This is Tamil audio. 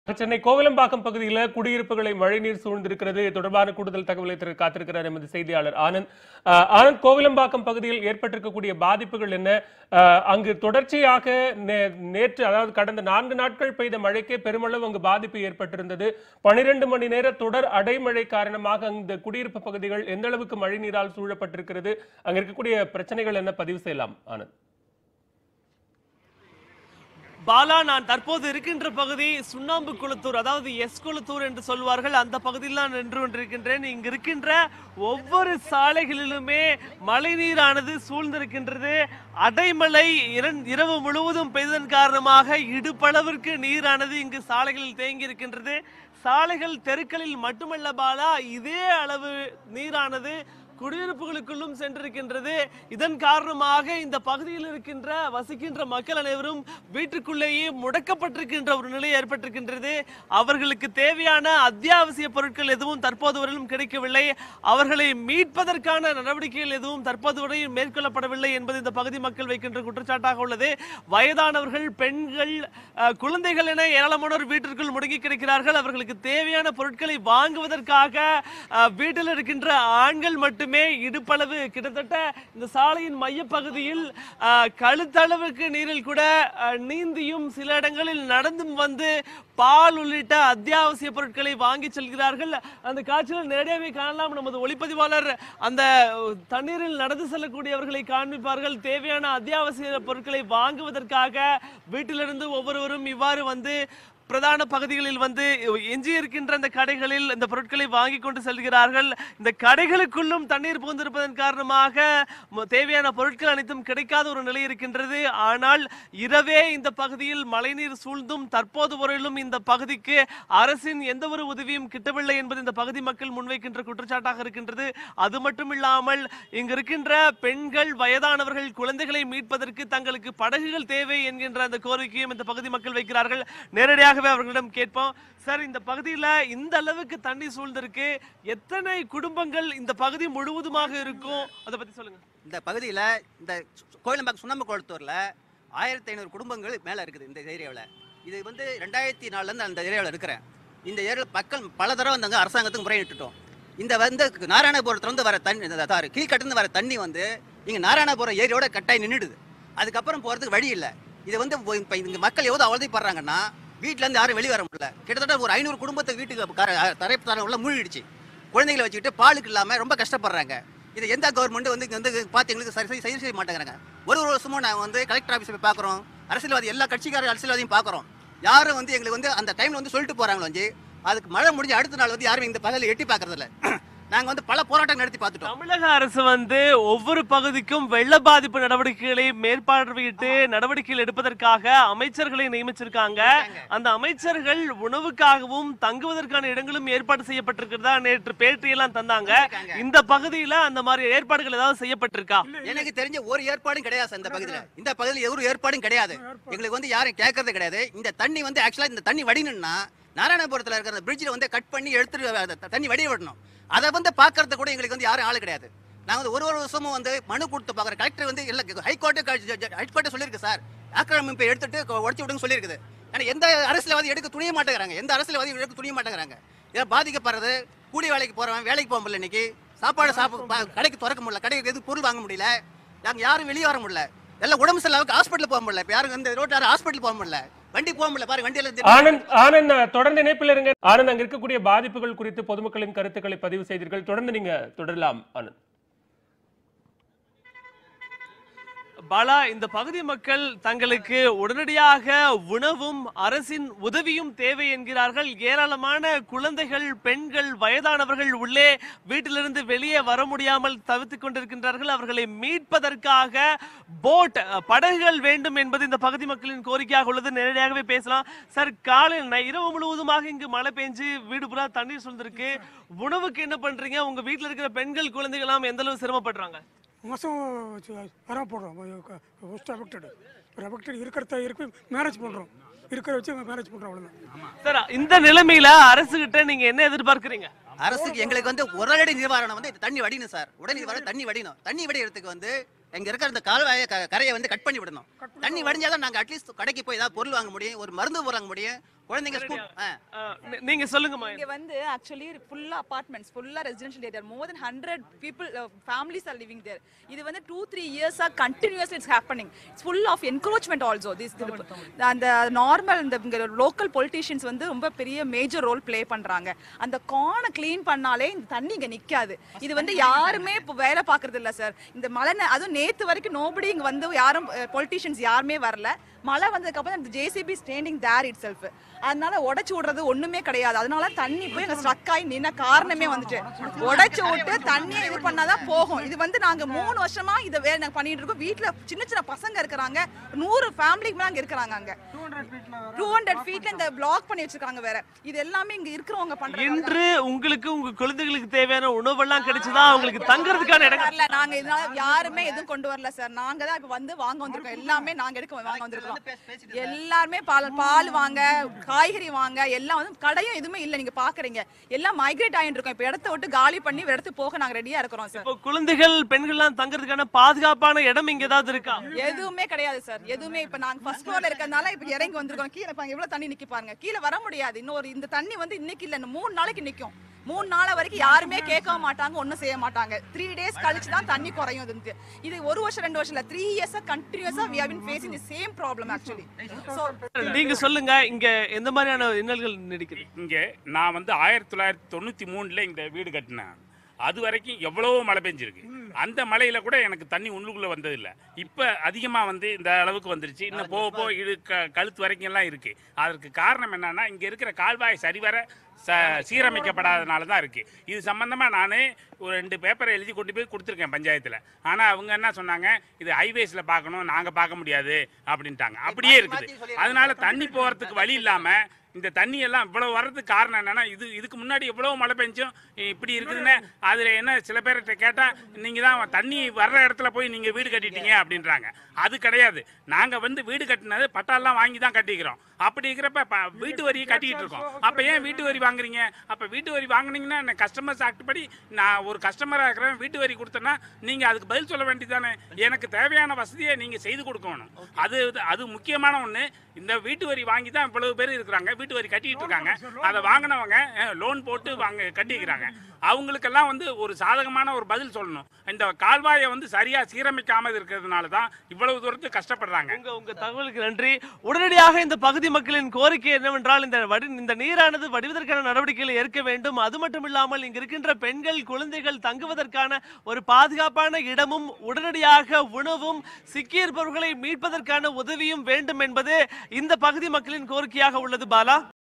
சென்னை கோவிலம்பாக்கம் பகுதியில் குடியிருப்புகளை மழைநீர் சூழ்ந்திருக்கிறது இது தொடர்பான கூடுதல் தகவலை திரு காத்திருக்கிறார் எமது செய்தியாளர் ஆனந்த் அஹ், ஆனந்த் கோவிலம்பாக்கம் பகுதியில் ஏற்பட்டிருக்கக்கூடிய பாதிப்புகள் என்ன அஹ், அங்கு தொடர்ச்சியாக நே- நேற்று அதாவது கடந்த நான்கு நாட்கள் பெய்த மழைக்கே பெருமளவு அங்கு பாதிப்பு ஏற்பட்டிருந்தது பனிரெண்டு மணி நேர தொடர் அடைமழை காரணமாக அந்த குடியிருப்பு பகுதிகள் எந்த அளவுக்கு மழைநீரால் சூழப்பட்டிருக்கிறது அங்க இருக்கக்கூடிய பிரச்சனைகள் என்ன பதிவு செய்யலாம் ஆனந்த் பாலா நான் தற்போது இருக்கின்ற பகுதி சுண்ணாம்பு குளத்தூர் அதாவது எஸ் குளத்தூர் என்று சொல்வார்கள் அந்த பகுதியில் நான் நின்று கொண்டிருக்கின்றேன் இங்கு இருக்கின்ற ஒவ்வொரு சாலைகளிலுமே மழைநீரானது சூழ்ந்திருக்கின்றது அடைமழை இரண்- இரவு முழுவதும் பெய்ததன் காரணமாக இடுப்பளவிற்கு நீரானது இங்கு சாலைகளில் தேங்கி இருக்கின்றது சாலைகள் தெருக்களில் மட்டுமல்ல பாலா இதே அளவு நீரானது குடியிருப்புகளுக்குள்ளும் சென்றிருக்கின்றது இதன் காரணமாக இந்த பகுதியில் இருக்கின்ற வசிக்கின்ற மக்கள் அனைவரும் வீட்டுக்குள்ளேயே முடக்கப்பட்டிருக்கின்ற ஒரு நிலை ஏற்பட்டிருக்கின்றது அவர்களுக்கு தேவையான அத்தியாவசிய பொருட்கள் எதுவும் தற்போது வரையிலும் கிடைக்கவில்லை அவர்களை மீட்பதற்கான நடவடிக்கைகள் எதுவும் தற்போது வரையும் மேற்கொள்ளப்படவில்லை என்பது இந்த பகுதி மக்கள் வைக்கின்ற குற்றச்சாட்டாக உள்ளது வயதானவர்கள் பெண்கள் அஹ், குழந்தைகள் என ஏராளமானோர் வீட்டிற்குள் முடங்கி கிடக்கிறார்கள் அவர்களுக்கு தேவையான பொருட்களை வாங்குவதற்காக அஹ், வீட்டில் இருக்கின்ற ஆண்கள் மட்டுமே இடுப்பளவு கிட்டத்தட்ட இந்த சாலையின் மையப்பகுதியில் அஹ், கழுத்தளவுக்கு நீரில் கூட அஹ், நீந்தியும் சில இடங்களில் நடந்தும் வந்து பால் உள்ளிட்ட அத்தியாவசிய பொருட்களை வாங்கி செல்கிறார்கள் அந்த காட்சியில் நேரடியாகவே காணலாம் நமது ஒளிப்பதிவாளர் அந்த அஹ், தண்ணீரில் நடந்து செல்லக்கூடியவர்களை காண்பிப்பார்கள் தேவையான அத்தியாவசிய பொருட்களை வாங்குவதற்காக வீட்டிலிருந்து ஒவ்வொருவரும் இவ்வாறு வந்து பிரதான பகுதிகளில் வந்து எஞ்சி இருக்கின்ற அந்த கடைகளில் இந்த பொருட்களை வாங்கி கொண்டு செல்கிறார்கள் இந்த கடைகளுக்குள்ளும் தண்ணீர் புகுந்திருப்பதன் காரணமாக ம- தேவையான பொருட்கள் அனைத்தும் கிடைக்காத ஒரு நிலை இருக்கின்றது ஆனால் இரவே இந்த பகுதியில் மழைநீர் சூழ்ந்தும் தற்போது வரையிலும் இந்த பகுதிக்கு அரசின் எந்த ஒரு உதவியும் கிட்டவில்லை என்பது இந்த பகுதி மக்கள் முன்வைக்கின்ற குற்றச்சாட்டாக இருக்கின்றது அது மட்டும் இல்லாமல் இங்கு இருக்கின்ற பெண்கள் வயதானவர்கள் குழந்தைகளை மீட்பதற்கு தங்களுக்கு படகுகள் தேவை என்கின்ற அந்த கோரிக்கையும் இந்த பகுதி மக்கள் வைக்கிறார்கள் நேரடியாகவே அவர்களிடம் கேட்போம் சார் இந்த பகுதியில இந்த அளவுக்கு தண்ணி சூழ்ந்திருக்கு எத்தனை குடும்பங்கள் இந்த பகுதி முழுவதுமாக இருக்கும் அதை பத்தி சொல்லுங்க இந்த பகுதியில் இந்த கோயிலம்பாக்கம் சுண்ணாம்பு குளத்தூரில் ஆயிரத்தி ஐநூறு குடும்பங்கள் மேலே இருக்குது இந்த ஏரியாவில் இது வந்து ரெண்டாயிரத்தி நாலுலேருந்து அந்த ஏரியாவில் இருக்கிறேன் இந்த ஏரியாவில் மக்கள் பல தடவை வந்தாங்க அரசாங்கத்துக்கு முறையிட்டுட்டோம் இந்த வந்து நாராயணபுரத்துலேருந்து வர தண்ணி இந்த சாரி கீழ்கட்டிருந்து வர தண்ணி வந்து இங்கே நாராயணபுரம் ஏரியோட கட்டாய் நின்றுடுது அதுக்கப்புறம் போகிறதுக்கு வழி இல்லை இது வந்து இப்போ இங்கே மக்கள் எவ்வளோ அவதிப்படுறாங்கன்னா வீட்டிலேருந்து யாரும் வெளியே வர முடியல கிட்டத்தட்ட ஒரு ஐநூறு குடும்பத்தை வீட்டுக்கு கர தரை தர உள்ள மூழ்கிடுச்சு குழந்தைகளை வச்சுக்கிட்டு பாலுக்கு இல்லாமல் ரொம்ப கஷ்டப்படுறாங்க இது எந்த கவர்மெண்ட் வந்து இங்க வந்து பார்த்து எங்களுக்கு சரி சரி சரி செய்ய மாட்டேங்கிறாங்க ஒரு ஒரு வருஷமும் நாங்கள் வந்து கலெக்டர் ஆஃபீஸ் போய் பார்க்குறோம் அரசியல்வாதி எல்லா கட்சிக்கார அரசியல்வாதியும் பார்க்குறோம் யாரும் வந்து எங்களுக்கு வந்து அந்த டைமில் வந்து சொல்லிட்டு போகிறாங்களோ வந்து அதுக்கு மழை முடிஞ்ச அடுத்த நாள் வந்து யாரும் இந்த பகலில் எட்டி பார்க்கறதில்ல நாங்கள் வந்து பல போராட்டம் நடத்தி பார்த்துட்டோம் தமிழக அரசு வந்து ஒவ்வொரு பகுதிக்கும் வெள்ள பாதிப்பு நடவடிக்கைகளை மேற்பார்வையிட்டு நடவடிக்கைகள் எடுப்பதற்காக அமைச்சர்களை நியமிச்சிருக்காங்க அந்த அமைச்சர்கள் உணவுக்காகவும் தங்குவதற்கான இடங்களும் ஏற்பாடு செய்யப்பட்டிருக்கிறதா நேற்று பேட்டியெல்லாம் தந்தாங்க இந்த பகுதியில அந்த மாதிரி ஏற்பாடுகள் ஏதாவது செய்யப்பட்டிருக்கா எனக்கு தெரிஞ்ச ஒரு ஏற்பாடும் கிடையாது சார் இந்த பகுதியில் இந்த பகுதியில் ஒரு ஏற்பாடும் கிடையாது எங்களுக்கு வந்து யாரும் கேட்கறது கிடையாது இந்த தண்ணி வந்து ஆக்சுவலாக இந்த தண்ணி வடியணும்னா நாராயணபுரத்தில் இருக்கிற அந்த பிரிட்ஜில் வந்து கட் பண்ணி எடுத்துட்டு அந்த த- தண்ணி வடிய விடணும் அதை வந்து பார்க்கறது கூட எங்களுக்கு வந்து யாரும் ஆள் கிடையாது நாங்கள் வந்து ஒரு ஒரு வருஷமும் வந்து மனு கொடுத்து பார்க்குற கலெக்டர் வந்து இல்லை ஹைகோர்ட்டு ஹைகோர்ட்டே சொல்லியிருக்கு சார் ஆக்கிரமிப்பை எடுத்துட்டு உடச்சி விடுங்க சொல்லியிருக்குது ஆனால் எந்த அரசியல்வாதி எடுக்க துணிய மாட்டேங்கிறாங்க எந்த அரசியல்வாதி எடுக்க துணிய மாட்டேங்கிறாங்க இதை பாதிக்கப்படுறது கூலி வேலைக்கு போகிறவன் வேலைக்கு போக முடியல இன்னைக்கு சாப்பாடு சாப்பிட கடைக்கு திறக்க முடியல கடைக்கு எதுவும் பொருள் வாங்க முடியல நாங்கள் யாரும் வெளியே வர முடியல எல்லாம் உடம்பு சரியில்லாம ஹாஸ்பிட்டல் போக முடியல இப்போ யாரும் இந்த ரோட்ல யாரும் ஹாஸ்பிட்டல் போக முடியல வண்டி போக முடியல பாருங்க வண்டியில ஆனந்த் ஆனந்த் தொடர்ந்து இணைப்பில் இருங்க ஆனந்த் அங்க இருக்கக்கூடிய பாதிப்புகள் குறித்து பொதுமக்களின் கருத்துக்களை பதிவு செய்தீர்கள் தொடர்ந்து நீங்க தொடரலாம் ஆனந்த் பாலா இந்த பகுதி மக்கள் தங்களுக்கு உடனடியாக உணவும் அரசின் உதவியும் தேவை என்கிறார்கள் ஏராளமான குழந்தைகள் பெண்கள் வயதானவர்கள் உள்ளே வீட்டிலிருந்து வெளியே வர முடியாமல் தவித்துக் கொண்டிருக்கின்றார்கள் அவர்களை மீட்பதற்காக போட் அஹ், படகுகள் வேண்டும் என்பது இந்த பகுதி மக்களின் கோரிக்கையாக உள்ளது நேரடியாகவே பேசலாம் சார் காலையில் நை- இரவு முழுவதுமாக இங்கு மழை பெஞ்சு வீடு பூரா தண்ணீர் சூழ்ந்திருக்கு உணவுக்கு என்ன பண்றீங்க உங்க வீட்டில் இருக்கிற பெண்கள் குழந்தைகளாம் எந்த அளவு சிரமப்படுறாங்க மாதம் வர போடுறோம் ஃபஸ்ட் அஃபெக்டடு ஒரு அஃபெக்டட் இருக்கிறத இருக்கு மேரேஜ் பண்ணுறோம் இருக்கிற வச்சு மேரேஜ் பண்ணுறோம் அவ்வளோதான் சார் இந்த நிலைமையில அரசு கிட்ட நீங்க என்ன எதிர்பார்க்கறீங்க அரசுக்கு எங்களுக்கு வந்து உடனடி நிவாரணம் வந்து இந்த தண்ணி வடியணும் சார் உடனடி வர தண்ணி வடியணும் தண்ணி வடிகிறதுக்கு வந்து எங்க இருக்கிற இந்த கால்வாயை க- கரையை வந்து கட் பண்ணி விடணும் தண்ணி வடிஞ்சாதான் நாங்க அட்லீஸ்ட் கடைக்கு போய் ஏதாவது பொருள் வாங்க முடியும் ஒரு மருந்து வாங்க முடியும் குழந்தைங்க ஸ்கூல் ஆ அஹ், நீ- நீங்க சொல்லுங்கம்மா இங்க வந்து ஆக்சுவலி ஃபுல்லா அபார்ட்மெண்ட்ஸ் ஃபுல்லா residential area more then hundred people families are living there இது வந்து டூ த்ரீ இயர்ஸா continues it's happening it's full of encroachment also this அந்த நார்மல் இந்த இங்க லோக்கல் பொலிட்டீஷியன்ஸ் வந்து ரொம்ப பெரிய மேஜர் ரோல் ப்ளே பண்றாங்க அந்த கானை க்ளீன் பண்ணாலே இந்த தண்ணி இங்க நிக்காது இது வந்து யாருமே இப்போ வேலை பார்க்கறது இல்ல சார் இந்த மழை நே- அதுவும் நேத்து வரைக்கும் நோபடி இங்க வந்து யாரும் பொலிட்டீஷியன்ஸ் யாருமே வரல மழை வந்ததுக்கு அப்புறம் இந்த JCB standing there itself அதனால உடைச்சு விடுறது ஒண்ணுமே கிடையாது அதனால தண்ணி போய் எங்க ஸ்ட்ரக் ஆகி நின்ன காரணமே வந்துட்டு உடைச்சு விட்டு தண்ணியை இது பண்ணாதான் போகும் இது வந்து நாங்க மூணு வருஷமா இதை வேலை நாங்க பண்ணிட்டு இருக்கோம் வீட்ல சின்ன சின்ன பசங்க இருக்கிறாங்க நூறு ஃபேமிலிக்கு மேல அங்க இருக்கிறாங்க அங்க டூ ஹண்ட்ரட் ஃபீட்ல இந்த பிளாக் பண்ணி வச்சிருக்காங்க வேற இது எல்லாமே இங்க இருக்கிறவங்க பண்றாங்க இன்று உங்களுக்கு உங்க குழந்தைகளுக்கு தேவையான உணவெல்லாம் கிடைச்சதா அவங்களுக்கு தங்குறதுக்கான இடம் வரல நாங்க இதனால யாருமே எதுவும் கொண்டு வரல சார் நாங்க தான் இப்ப வந்து வாங்க வந்திருக்கோம் எல்லாமே நாங்க எடுக்க வாங்க வந்திருக்கோம் எல்லாருமே பால் பால் வாங்க காய்கறி வாங்க எல்லாம் வந்து கடையும் எதுவுமே இல்ல நீங்க பாக்குறீங்க எல்லாம் மைக்ரேட் ஆயிட்டு இருக்கோம் இப்ப இடத்த விட்டு காலி பண்ணி வேற இடத்துக்கு போக நாங்க ரெடியா இருக்கிறோம் சார் இப்போ குழந்தைகள் பெண்கள்லாம் தங்குறதுக்கான பாதுகாப்பான இடம் இங்க ஏதாவது இருக்கா எதுவுமே கிடையாது சார் எதுவுமே இப்ப நாங்க ஃபர்ஸ்ட் ஃப்ளோர்ல இருக்கறதுனால இப்ப இறங்கி வந்திருக்கோம் கீழே பாருங்க எவ்வளவு தண்ணி நிக்கி பாருங்க கீழே வர முடியாது இன்னொரு இந்த தண்ணி வந்து இன்னைக்கு இல்ல இன்னும் மூணு நாளைக்கு நிக்கும் மூணு நாள் வரைக்கும் யாருமே கேட்க மாட்டாங்க ஒண்ணும் செய்ய மாட்டாங்க த்ரீ டேஸ் கழிச்சு தான் தண்ணி குறையும் இது இது ஒரு வருஷம் ரெண்டு வருஷம் இல்ல த்ரீ இயர்ஸா கண்டினியூஸா we have been facing the same problem actually so நீங்க சொல்லுங்க இங்க எந்த மாதிரியான இன்னல்கள் நீடிக்குது இங்கே நான் வந்து ஆயிரத்தி தொள்ளாயிரத்தி தொண்ணூற்றி மூணில் இந்த வீடு கட்டினேன் அது வரைக்கும் எவ்வளவோ மழை பெஞ்சிருக்கு அந்த மழையில கூட எனக்கு தண்ணி உள்ளுக்குள்ளே வந்ததில்லை இப்போ அதிகமாக வந்து இந்த அளவுக்கு வந்துருச்சு இன்னும் போக போக இது க கழுத்து வரைக்கும் எல்லாம் இருக்குது அதற்கு காரணம் என்னன்னா இங்கே இருக்கிற கால்வாய் சரிவர ச சீரமைக்கப்படாதனால தான் இருக்குது இது சம்மந்தமாக நான் ஒரு ரெண்டு பேப்பரை எழுதி கொண்டு போய் கொடுத்துருக்கேன் பஞ்சாயத்தில் ஆனால் அவங்க என்ன சொன்னாங்க இது ஹைவேஸில் பார்க்கணும் நாங்கள் பார்க்க முடியாது அப்படின்ட்டாங்க அப்படியே இருக்குது அதனால தண்ணி போகிறதுக்கு வழி இல்லாமல் இந்த தண்ணி எல்லாம் இவ்வளவு வர்றதுக்கு காரணம் என்னன்னா இது இதுக்கு முன்னாடி எவ்வளவு மழை பெஞ்சும் இப்படி இருக்குதுன்னு அதுல என்ன சில பேர்கிட்ட கேட்டா நீங்க தான் தண்ணி வர்ற இடத்துல போய் நீங்க வீடு கட்டிட்டீங்க அப்படின்றாங்க அது கிடையாது நாங்க வந்து வீடு கட்டினது பட்டாலாம் வாங்கி தான் கட்டிக்கிறோம் அப்படி இருக்கிறப்ப ப- வீட்டு வரியை கட்டிக்கிட்டு இருக்கோம் அப்ப ஏன் வீட்டு வரி வாங்குறீங்க அப்ப வீட்டு வரி வாங்குனீங்கன்னா கஸ்டமர்ஸ் ஆக்ட் படி நான் ஒரு கஸ்டமரா இருக்கிறேன் வீட்டு வரி கொடுத்தேன்னா நீங்க அதுக்கு பதில் சொல்ல வேண்டியதானே எனக்கு தேவையான வசதியை நீங்க செய்து கொடுக்கணும் அது அது முக்கியமான ஒண்ணு இந்த வீட்டு வரி வாங்கி தான் இவ்வளவு பேர் இருக்கிறாங்க வீட்டு வரி கட்டிட்டு இருக்காங்க அதை வாங்கினவங்க லோன் போட்டு வாங்க கட்டிக்கிறாங்க அவங்களுக்கெல்லாம் வந்து ஒரு சாதகமான ஒரு பதில் சொல்லணும் இந்த கால்வாயை வந்து சரியா சீரமைக்காம இருக்கிறதுனால தான் இவ்வளவு தூரத்துக்கு கஷ்டப்படுறாங்க உங்க உங்க தகவலுக்கு நன்றி உடனடியாக இந்த பகுதி மக்களின் கோரிக்கை என்னவென்றால் இந்த வடி இந்த நீரானது வடிவதற்கான நடவடிக்கைகளை ஏற்க வேண்டும் அது மட்டும் இல்லாமல் இங்கு இருக்கின்ற பெண்கள் குழந்தைகள் தங்குவதற்கான ஒரு பாதுகாப்பான இடமும் உடனடியாக உணவும் சிக்கியிருப்பவர்களை மீட்பதற்கான உதவியும் வேண்டும் என்பது இந்த பகுதி மக்களின் கோரிக்கையாக உள்ளது பாலா